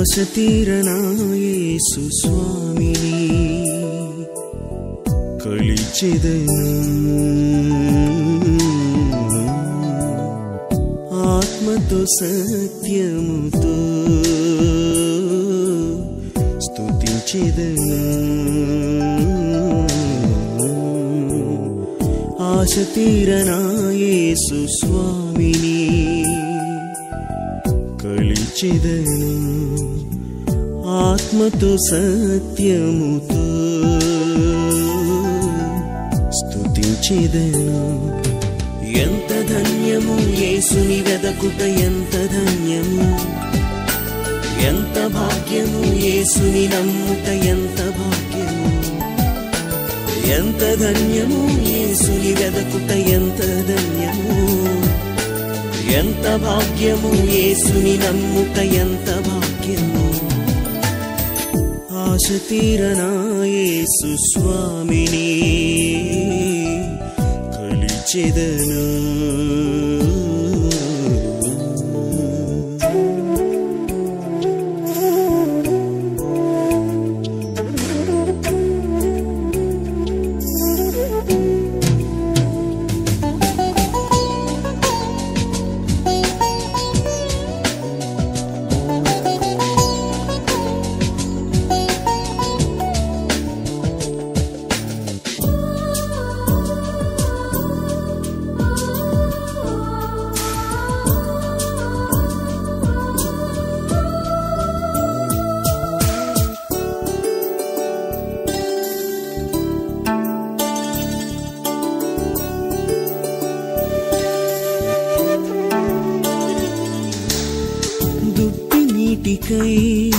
ఆశ తీరనాయేసు స్వామిని కలిచెదను ఆత్మతో సత్యముతో స్తుతించెదను ఆశ తీరనాయేసు స్వామిని కలిచెదను ఆత్మతో సత్యముతో స్తుతించెదను ఎంత ధన్యము యేసుని వెదకుట ఎంత ధన్యము ఎంత భాగ్యము యేసుని నమ్ముట ఎంత భాగ్యము ఎంత ధన్యము యేసుని వెదకుట ఎంత ధన్యము ఎంత భాగ్యము యేసుని నమ్ముట ఎంత భాగ్యము ఆశ తీరనా యేసు స్వామిని కలిచెదను దుట్టి నీటికై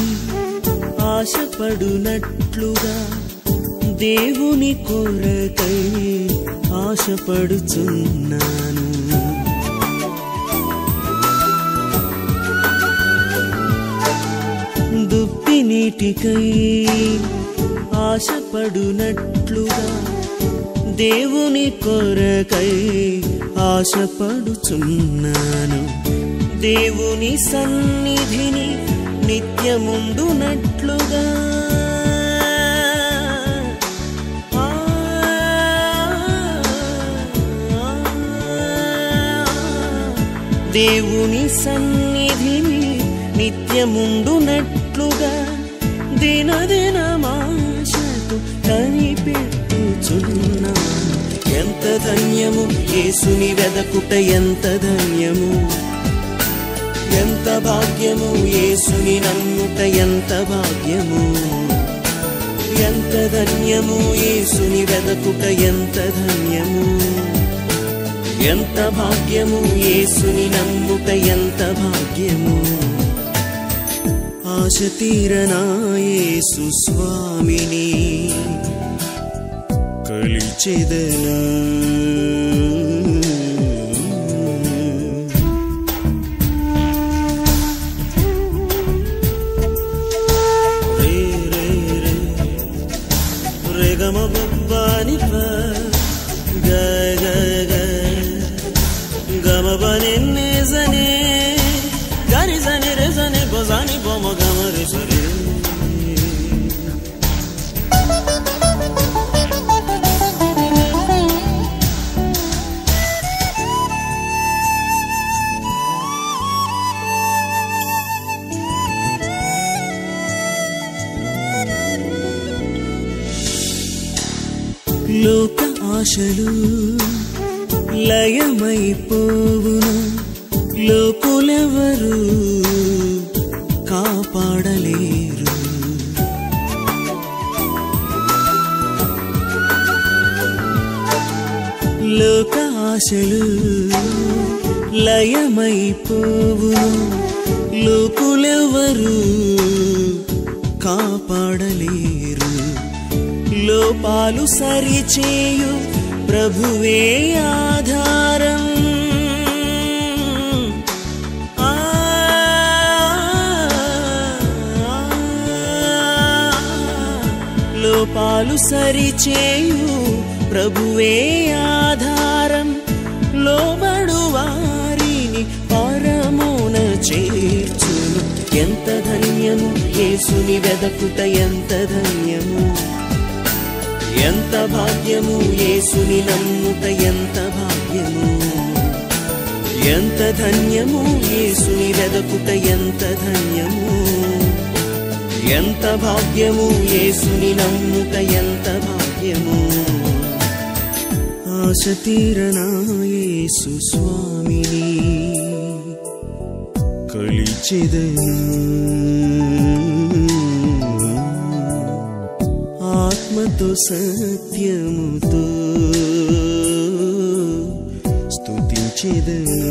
ఆశపడునట్లుగా దేవుని కొరకై ఆశపడుచున్నాను దుప్పి నీటికై ఆశపడునట్లుగా దేవుని కొరకై ఆశపడుచున్నాను దేవుని సన్నిధిని నిత్యముండునట్లుగా ఆ, దేవుని సన్నిధిని నిత్యముండునట్లుగా దినదినమాశతో కనిపెట్టుచున్నాను ఎంత ధన్యము యేసుని వెదకుట ఎంత ధన్యము ఎంత భాగ్యము యేసుని నమ్ముట ఎంత భాగ్యము ఎంత ధన్యము యేసుని వెదకుట ఎంత ధన్యము ఎంత భాగ్యము యేసుని నమ్ముట ఎంత భాగ్యము ఆశ తీరనా యేసు స్వామిని కలిచెదను రే రే రే రే గమ బని ప గ గ గ గమ బని ని జని గని జని రే జని బజాని బొమ గమ రే సరి లోక ఆశలు లయమైపోవును లోకులెవరు కాపాడలేరు లోక ఆశలు లయమైపోవును లోకులెవరు కాపాడలేరు లోపాలు సరిచేయు ప్రభువే ఆధారం ఆ, లోపాలు సరిచేయు ప్రభువే ఆధారం లోబడు వారిని పరమున చేర్చును ఎంత ధన్య ధన్యము యేసుని వెదకుట ఎంత ధన్యము ఎంత భాగ్యము యేసుని నమ్ముట ఎంత భాగ్యము ఎంత ధన్యము యేసుని వెదకుట ఎంత ధన్యము ఎంత భాగ్యము యేసుని నమ్ముట ఎంత భాగ్యము ఆశ తీరనా యేసు స్వామిని కలిచెదను ఆత్మతో సత్యముతో స్తుతించెదను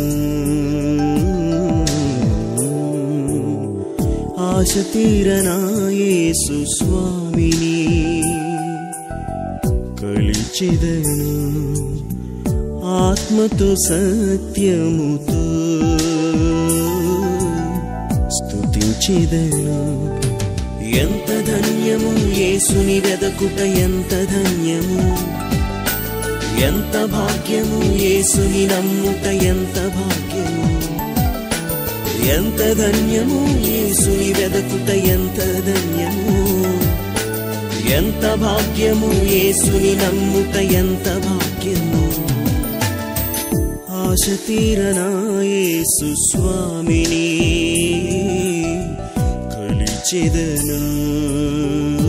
ఆశ తీరనా యేసు స్వామిని కలిచెదను ఆత్మతో సత్యముతో స్తుతించెదను ఎంత ధన్యము యేసుని వెదకుట ఎంత ధన్యము ఎంత భాగ్యము యేసుని నమ్ముట ఎంత భాగ్యము ఎంత ధన్యము యేసుని వెదకుట ఎంత ధన్యము ఎంత భాగ్యము యేసుని నమ్ముట ఎంత భాగ్యము ఆశ తీరనా యేసు స్వామిని కలిచెదను